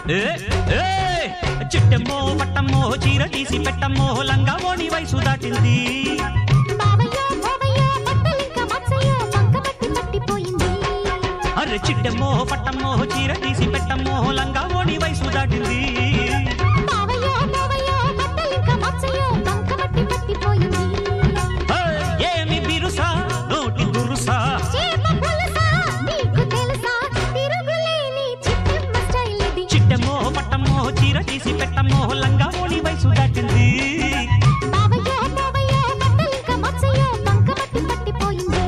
ఏ, ఏ, చిట్టమ్మో పట్టమ్మో చీర తీసి పెట్టమ్మో లంగా ఓణి వయసు దాటింది బావయ్యో బావయ్యో బట్టలింక మచ్చయ్యో బంకబట్టి పట్టిపోయింది అరే చిట్టమ్మో పట్టమ్మో చీర తీసి పెట్టమ్మో లంగా ఓణి వయసు దాటింది బావయ్యో బావయ్యో బట్టలింక మచ్చయ్యో బంకబట్టి పట్టిపోయింది ఏ, ఏమి బిరుసా నోటి దురుసా చేప పులసా నీకు తెలుసా తిరుగులేని చిట్టమ్మ స్టైల్ ఇది చిట్టమ్మో పట్టమ్మో చీర తీసి పెట్టమ్మో లంగా ఓణి వయసు దాటింది బావయ్యో బావయ్యో బట్టలింక మచ్చయ్యో బంకబట్టి పట్టిపోయింది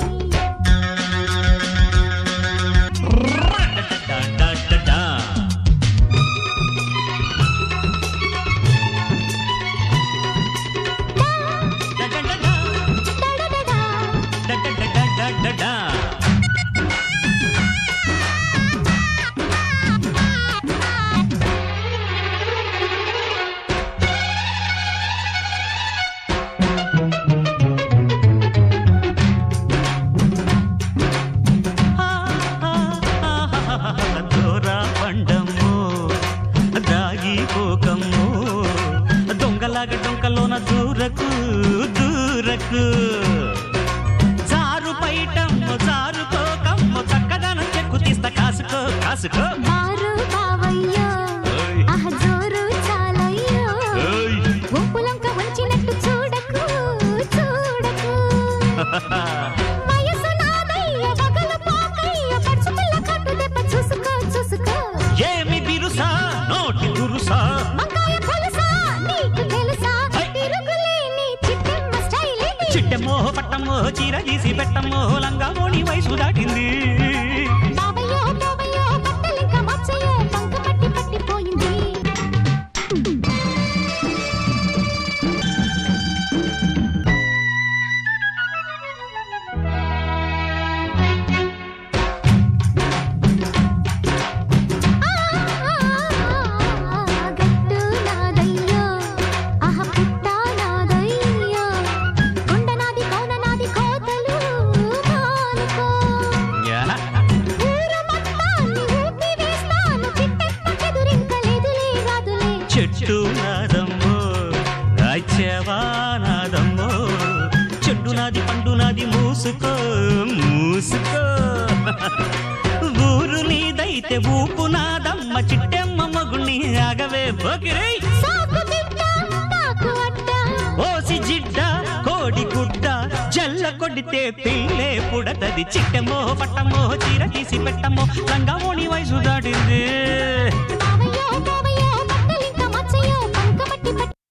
డా, డా, డా, డా. డా, డా, డా, డా. డడడడా డా, డా, డా, డా, డా, డా. దూరా పండము దాగి పోకము దొంగలాగా డొంకలోన దూరకు దూరకు జారు పైటమ్ము జారుకోకమ్ము చక్కదనం చెక్కు తీస్తా కాసుకో కాసుకో బారు బావయ్యో ఓయ్. ఆహ జోరు చాలయ్యో ఓయ్. ఒప్పులంక వంచినట్టు చూడకు చూడకు వయసు నాదయ్య వగలు పోకయ్య పడుచుకుల్ల కట్టు దెబ్బ చూసుకో చూసుకో ఏమి బిరుసా నోటి దురుసా వంకాయ పులుసా నీకు తెలుసా హై. తిరుగులేని చిట్టమ్మ స్టైల్ ఇది చిట్టమ్మో పట్టమ్మో చీర తీసి పెట్టమ్మో లంగా ఓణి వయసు దాటింది బావయ్యో బావయ్యో బట్టలింక మచ్చయ్యో బంక పట్టి పట్టిపోయింది గట్టు నాదయ్యో ఆహ పుట్ట నాదయ్యో గుండె నాది కోన నాది కోతలు మానుకో యా. ఊరు మొత్తాన్ని ఊపి వేస్తాను చిట్టెప్పకెదురింకలేదులే రాదులే చెట్టు నాదమ్మో రాజ్యవా నాదమ్మో చెట్టు నాది పండు నాది మూసుకో మూసుకో ఊరు నీదైతే ఊపు నాదమ్మ చిట్టెమ్మ మగుణ్ణి ఆగవే పోకిరై సాకు బిడ్డ పాకు అడ్డ ఓసి జిడ్డ కోడి గుడ్డ జల్ల కొడితే పిల్లే పుడతది చిట్టమో పట్టమో చీర తీసి పెట్టమో లంగా